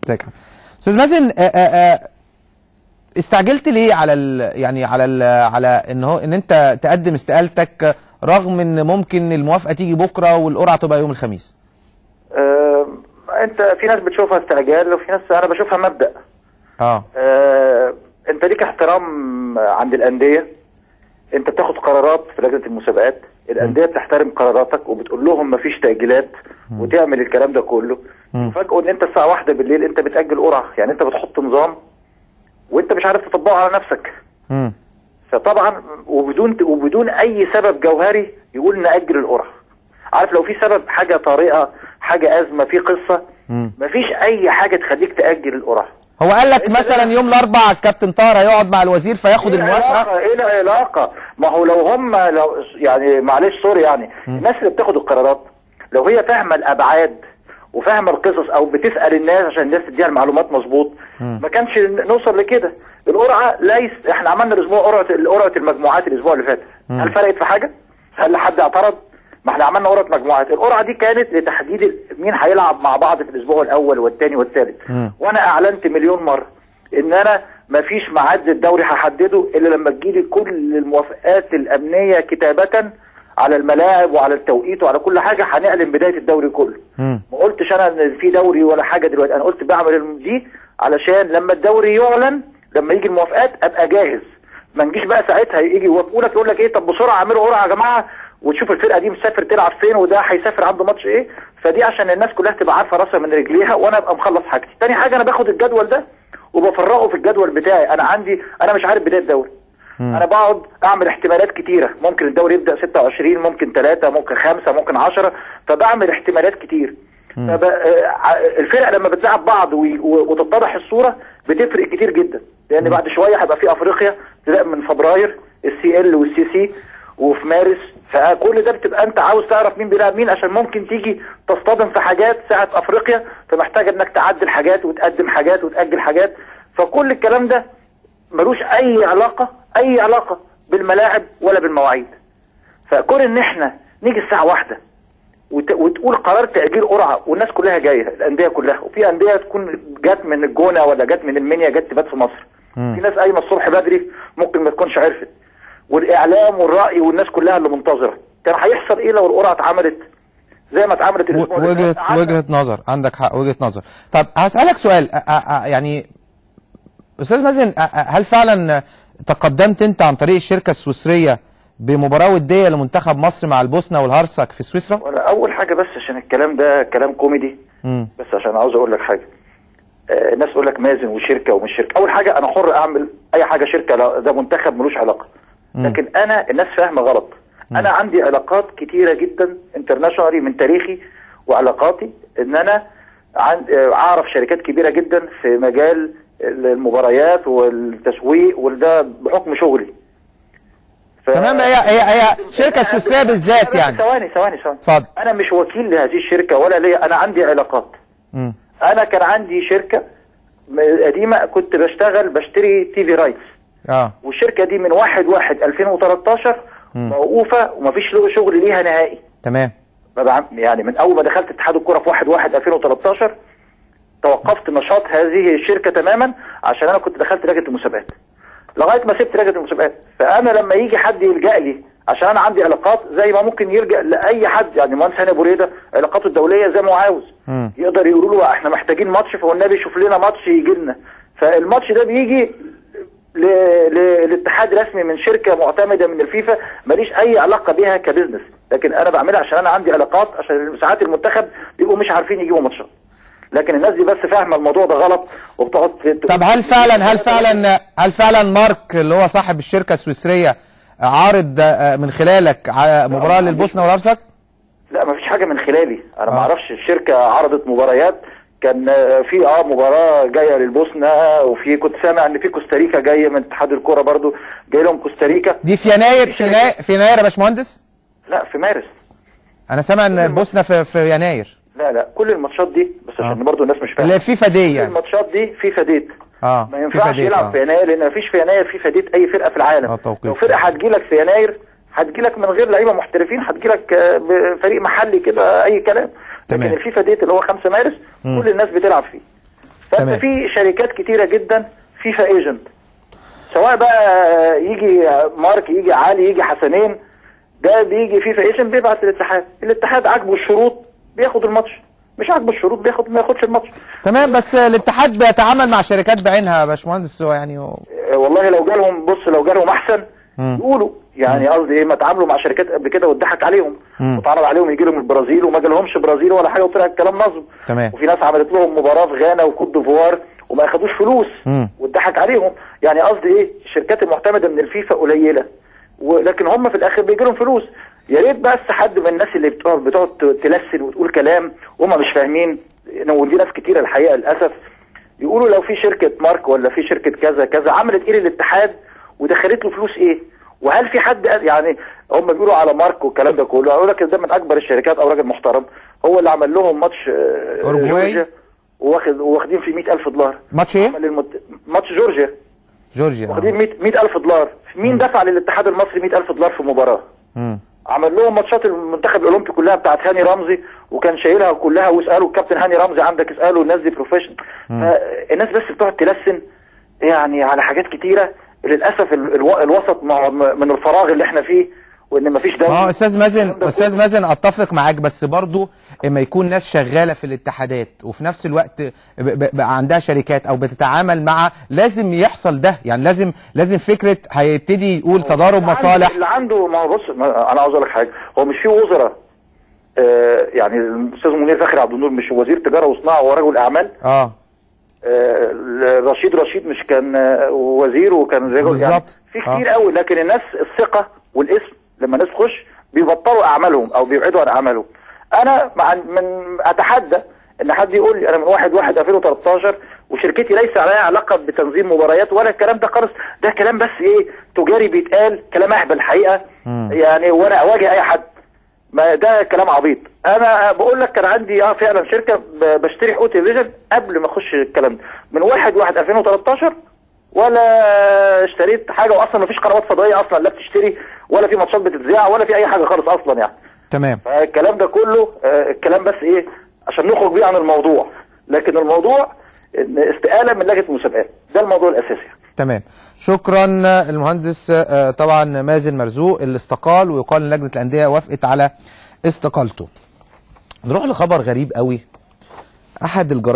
ازيك يا استاذ مازن آه، آه، آه، استعجلت ليه على ال يعني على ال على ان هو ان انت تقدم استقالتك رغم ان ممكن الموافقه تيجي بكره والقرعه تبقى يوم الخميس آه، انت في ناس بتشوفها استعجال وفي ناس انا بشوفها مبدأ اه آه، انت ليك احترام عند الانديه انت بتاخد قرارات في لجنه المسابقات الانديه بتحترم قراراتك وبتقول لهم مفيش تاجيلات وتعمل الكلام ده كله مم. فجاه ان انت الساعه واحدة بالليل انت بتاجل قرعه يعني انت بتحط نظام وانت مش عارف تطبقه على نفسك امم فطبعا وبدون وبدون اي سبب جوهري يقول ناجل القرعه عارف لو في سبب حاجه طارئه حاجه ازمه في قصه مم. مفيش اي حاجه تخليك تاجل القرعه هو قال لك انت مثلا ده- يوم الاربعاء الكابتن طاهر هيقعد مع الوزير فياخد ايه الموافقه العلاقه ايه العلاقه ما هو لو هم لو يعني معلش سوري يعني الناس اللي بتاخد القرارات لو هي فاهمه الابعاد وفاهمه القصص او بتسال الناس عشان الناس تديها المعلومات مظبوط ما كانش نوصل لكده القرعه ليس احنا عملنا الاسبوع قرعه قرعه المجموعات الاسبوع اللي فات هل فرقت في حاجه هل حد اعترض ما احنا عملنا قرعه مجموعات القرعه دي كانت لتحديد ال- مين هيلعب مع بعض في الاسبوع الاول والثاني والثالث مم. وانا اعلنت مليون مره ان انا مفيش ميعاد للدوري هحدده الا لما تجيلي كل الموافقات الامنيه كتابه على الملاعب وعلى التوقيت وعلى كل حاجه هنعلن بدايه الدوري كله مم. ما قلتش انا ان في دوري ولا حاجه دلوقتي انا قلت بعمل دي علشان لما الدوري يعلن لما يجي الموافقات ابقى جاهز ما نجيش بقى ساعتها يجي يوافقوا لك يقول لك ايه طب بسرعه اعملوا قرعه يا جماعه وتشوف الفرقه دي مسافر تلعب فين وده هيسافر عنده ماتش ايه فدي عشان الناس كلها تبقى عارفه راسها من رجليها وانا ابقى مخلص حاجتي تاني حاجه انا باخد الجدول ده وبفرغه في الجدول بتاعي انا عندي انا مش عارف بدايه الدوري انا بقعد اعمل احتمالات كتيره ممكن الدوري يبدا 26 ممكن 3 ممكن 5 ممكن 10 فبعمل احتمالات كتير فب... آه، ع- الفرق لما بتلعب بعض وي- و- وتتضح الصوره بتفرق كتير جدا لان بعد شويه هيبقى في افريقيا ابتداء من فبراير السي ال والسي سي وفي مارس فكل ده بتبقى انت عاوز تعرف مين بيلعب مين عشان ممكن تيجي تصطدم في حاجات ساعه افريقيا فمحتاج انك تعدل حاجات وتقدم حاجات وتاجل حاجات فكل الكلام ده ملوش اي علاقه اي علاقه بالملاعب ولا بالمواعيد فكون ان احنا نيجي الساعه واحدة وت... وتقول قرار تاجيل قرعه والناس كلها جايه الانديه كلها وفي انديه تكون جت من الجونه ولا جت من المنيا جت تبات في مصر في ناس قايمه الصبح بدري ممكن ما تكونش عرفت والاعلام والراي والناس كلها اللي منتظره كان هيحصل ايه لو القرعه اتعملت زي ما اتعملت الاسبوع اللي وجهه فات؟ قعدنا- وجهه نظر عندك حق وجهه نظر طب هسالك سؤال أ- أ- أ- يعني استاذ مازن أ- أ- هل فعلا تقدمت انت عن طريق الشركه السويسريه بمباراه وديه لمنتخب مصر مع البوسنه والهرسك في سويسرا؟ ولا اول حاجه بس عشان الكلام ده كلام كوميدي مم. بس عشان عاوز اقول لك حاجه آه، الناس تقول لك مازن وشركه ومش شركه اول حاجه انا حر اعمل اي حاجه شركه لا ده منتخب ملوش علاقه لكن انا الناس فاهمه غلط انا عندي علاقات كتيره جدا انترناشونالي من تاريخي وعلاقاتي ان انا عن- آه، اعرف شركات كبيره جدا في مجال المباريات والتسويق وده بحكم شغلي ف... تمام هي هي هي شركه سويسريه بالذات يعني ثواني ثواني ثواني اتفضل انا مش وكيل لهذه الشركه ولا ليا انا عندي علاقات مم. انا كان عندي شركه م- قديمه كنت بشتغل بشتري تي في رايتس اه والشركه دي من 1 1 2013 موقوفه ومفيش له شغل ليها نهائي تمام ما بعم- يعني من اول ما دخلت اتحاد الكره في 1 1 2013 توقفت نشاط هذه الشركه تماما عشان انا كنت دخلت لجنه المسابقات لغايه ما سبت لجنه المسابقات فانا لما يجي حد يلجا لي عشان انا عندي علاقات زي ما ممكن يلجا لاي حد يعني مهندس هاني ابو ريده علاقاته الدوليه زي ما هو عاوز مم. يقدر يقولوا له احنا محتاجين ماتش فالنبي شوف لنا ماتش يجي لنا فالماتش ده بيجي ل... ل... لاتحاد رسمي من شركه معتمده من الفيفا ماليش اي علاقه بيها كبزنس لكن انا بعملها عشان انا عندي علاقات عشان ساعات المنتخب بيبقوا مش عارفين يجيبوا ماتشات لكن الناس دي بس فاهمه الموضوع ده غلط وبتقعد ت- طب هل فعلا هل فعلا هل فعلا مارك اللي هو صاحب الشركه السويسريه عارض آه، من خلالك ع- مباراه ما للبوسنه والهرسك؟ لا ما فيش حاجه من خلالي انا ما آه. اعرفش الشركه عرضت مباريات كان آه، في اه مباراه جايه للبوسنه وفي كنت سامع ان في كوستاريكا جايه من اتحاد الكوره برضو جاي لهم كوستاريكا دي في يناير في يناير في يناير يا باشمهندس؟ لا في مارس انا سامع ان البوسنه في في يناير لا لا كل الماتشات دي بس عشان آه. برضو الناس مش اللي فاهمه فيفا دي كل يعني الماتشات دي في فديت اه ما في ينفعش فديت، يلعب آه. في يناير لان ما فيش في يناير في فديت اي فرقه في العالم آه، توقيت. لو فرقه هتجيلك في يناير هتجيلك من غير لعيبه محترفين هتجيلك آه، بفريق محلي كده اي كلام تمام. لكن الفيفا ديت اللي هو 5 مارس مم. كل الناس بتلعب فيه تمام. فانت في شركات كتيره جدا فيفا ايجنت سواء بقى يجي مارك يجي علي يجي حسنين ده بيجي فيفا ايجنت بيبعت الاتحاد الاتحاد عاجبه الشروط بياخد الماتش مش عاجبه الشروط بياخد ما ياخدش الماتش تمام بس الاتحاد بيتعامل مع شركات بعينها يا باشمهندس هو يعني هو- آه، والله لو جالهم بص لو جالهم احسن مم. يقولوا يعني قصدي ايه ما اتعاملوا مع شركات قبل كده واتضحك عليهم مم. واتعرض عليهم يجي لهم البرازيل وما جالهمش برازيل ولا حاجه وطلع الكلام نصب تمام. وفي ناس عملت لهم مباراه في غانا وكوت ديفوار وما اخدوش فلوس مم. واتضحك عليهم يعني قصدي ايه الشركات المعتمده من الفيفا قليله ولكن هم في الاخر بيجي لهم فلوس يا ريت بس حد من الناس اللي بتقعد بتقعد تلسن وتقول كلام وهم مش فاهمين ودي ناس كتيره الحقيقه للاسف يقولوا لو في شركه مارك ولا في شركه كذا كذا عملت ايه للاتحاد ودخلت له فلوس ايه وهل في حد قال- يعني هم بيقولوا على مارك والكلام ده كله اقول لك ده من اكبر الشركات او راجل محترم هو اللي عمل لهم ماتش آه، أوروجواي؟ جورجيا واخد واخدين فيه 100000 دولار ماتش ايه؟ عمل المت... ماتش جورجيا جورجيا واخدين 100 100000 دولار مين دفع للاتحاد المصري 100000 دولار في مباراه مم. عمل لهم ماتشات المنتخب الاولمبي كلها بتاعت هاني رمزي وكان شايلها كلها واسالوا الكابتن هاني رمزي عندك اساله الناس دي بروفيشنال الناس بس بتقعد تلسن يعني على حاجات كتيره للاسف ال- الو... الوسط مع... من الفراغ اللي احنا فيه وان مفيش دوري اه استاذ مازن الكلام ده استاذ كله. مازن اتفق معاك بس برضو اما يكون ناس شغاله في الاتحادات وفي نفس الوقت ب- ب- بقى عندها شركات او بتتعامل مع لازم يحصل ده يعني لازم لازم فكره هيبتدي يقول تضارب اللي عنده- مصالح اللي عنده ما هو بص ما انا عاوز اقول لك حاجه هو مش في وزراء آه يعني الاستاذ منير فخري عبد النور مش وزير تجاره وصناعه ورجل اعمال اه آه، رشيد رشيد مش كان آه، وزير وكان رجل يعني بالظبط. في آه. كتير قوي لكن الناس الثقه والاسم لما الناس تخش بيبطلوا اعمالهم او بيبعدوا عن اعمالهم انا مع من اتحدى ان حد يقول لي انا من 1 1 2013 وشركتي ليس عليها علاقه بتنظيم مباريات ولا الكلام ده خالص ده كلام بس ايه تجاري بيتقال كلام اهبل الحقيقه مم. يعني وانا اواجه اي حد ما ده كلام عبيط انا بقول لك كان عندي اه فعلا شركه ب- بشتري حقوق تلفزيون قبل ما اخش الكلام ده من 1 1 2013 ولا اشتريت حاجه واصلا ما فيش قنوات فضائيه اصلا لا بتشتري ولا في ماتشات بتتذاع ولا في اي حاجه خالص اصلا يعني تمام فالكلام ده كله آه، الكلام بس ايه عشان نخرج بيه عن الموضوع لكن الموضوع إن استقاله من لجنه المسابقات ده الموضوع الاساسي تمام شكرا المهندس آه، طبعا مازن مرزوق اللي استقال ويقال ان لجنه الانديه وافقت على استقالته نروح لخبر غريب قوي احد الجرائد